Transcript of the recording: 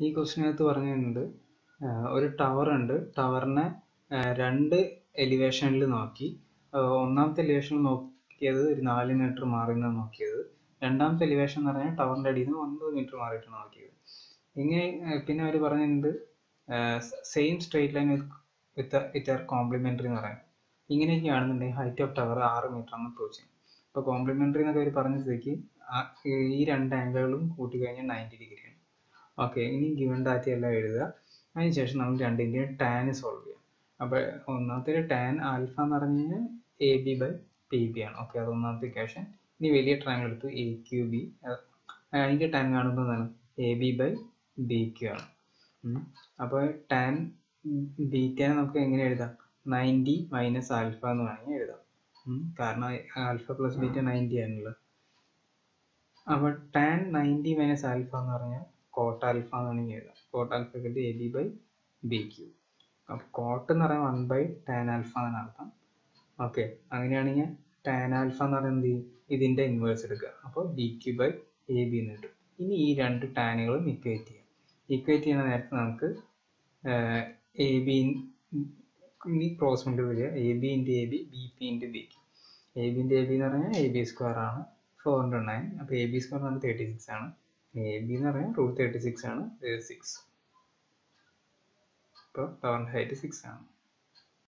ഈ ക്വസ്റ്റിനകത്ത് പറഞ്ഞിട്ടുണ്ട് ഒരു ടവർ ഉണ്ട് ടവറിനെ രണ്ട് എലിവേഷനിൽ നോക്കി ആഹ് ഒന്നാമത്തെ എലിവേഷൻ നോക്കിയത് ഒരു നാല് മീറ്റർ മാറി നിന്നാണ് നോക്കിയത് രണ്ടാമത്തെ എലിവേഷൻ എന്ന് പറഞ്ഞാൽ ടവറിൻ്റെ അടിയിൽ നിന്ന് ഒൻപത് മീറ്റർ മാറിയിട്ടാണ് നോക്കിയത് ഇങ്ങനെ ആഹ് പിന്നെ അവർ പറഞ്ഞിട്ടുണ്ട് same straight line with with are complementary എന്ന് പറയുന്നത് ഇങ്ങനെയൊക്കെ ആണെന്നുണ്ടെങ്കിൽ ഹൈറ്റ് ഓഫ് ടവർ ആറ് മീറ്റർ ആണ് പ്രൂവ് ചെയ്യും ഇപ്പോൾ കോംപ്ലിമെൻ്ററി എന്നൊക്കെ അവർ പറഞ്ഞ സ്ഥിതിക്ക് ആ- ഈ രണ്ട് ആംഗിളും കൂട്ടി കഴിഞ്ഞാൽ നയൻറ്റി ഡിഗ്രിയാണ് ഓക്കെ ഇനി ഗിവൺ ഡാറ്റ എല്ലാം എഴുതുക അതിനുശേഷം നമ്മൾ രണ്ടിൻ്റെയും ടാൻ സോൾവ് ചെയ്യാം അപ്പോൾ ഒന്നാമത്തെ ടാൻ ആൽഫ എന്ന് പറഞ്ഞു കഴിഞ്ഞാൽ A B by P B ആണ് ഓക്കെ അത് ഒന്നാമത്തെ ഇക്വേഷൻ ഇനി വലിയ ട്രയാങ്കിൾ എടുത്തു എ ക്യു ബി അതിൻ്റെ ടാൻ കാണുമ്പോൾ എന്താണ് A B by B Q ആണ് അപ്പോൾ ടാൻ ബീറ്റനെ നമുക്ക് എങ്ങനെ എഴുതാം നയൻറ്റി മൈനസ് ആൽഫ എന്ന് വേണമെങ്കിൽ എഴുതാം ഉം. കാരണം ആൽഫ പ്ലസ് ബീറ്റ നയൻറ്റി ആണല്ലോ അപ്പോൾ ടാൻ നയൻറ്റി മൈനസ് ആൽഫ എന്ന് പറഞ്ഞാൽ കോട്ട് ആൽഫ എന്ന് വേണമെങ്കിൽ എഴുതാം cot alpha A B by B Q അപ്പോൾ കോട്ട് എന്ന് പറയുന്നത് വൺ ബൈ ടാൻ ആൽഫ എന്നാണ് അർത്ഥം ഓക്കെ അങ്ങനെയാണെങ്കിൽ ടാൻ ആൽഫ എന്ന് പറയുന്നത് എന്ത് ചെയ്യും ഇതിൻ്റെ ഇൻവേഴ്സ് എടുക്കുക അപ്പോൾ B Q by A B എന്ന് കിട്ടും ഇനി ഈ രണ്ട് ടാനുകളും ഇക്വേറ്റ് ചെയ്യാം ഇക്വേറ്റ് ചെയ്യുന്ന നേരത്ത് നമുക്ക് എ ബി ഇനി ക്രോസ് കൊണ്ട് വരിക A B into A B B P into B A B into A B എന്ന് പറഞ്ഞാൽ എ ബി സ്ക്വയർ ആണ് ഫോർ ഹൺഡ്രഡ് നയൻ അപ്പോൾ എ ബി സ്ക്വയർ എന്ന് പറഞ്ഞാൽ തേർട്ടി സിക്സ് ആണ് എ ബി എന്ന് പറഞ്ഞാൽ റൂട്ട് തേർട്ടി സിക്സ് ആണ് സിക്സ് അപ്പോൾ ടവറിൻ്റെ ഹൈറ്റ് സിക്സ് ആണ്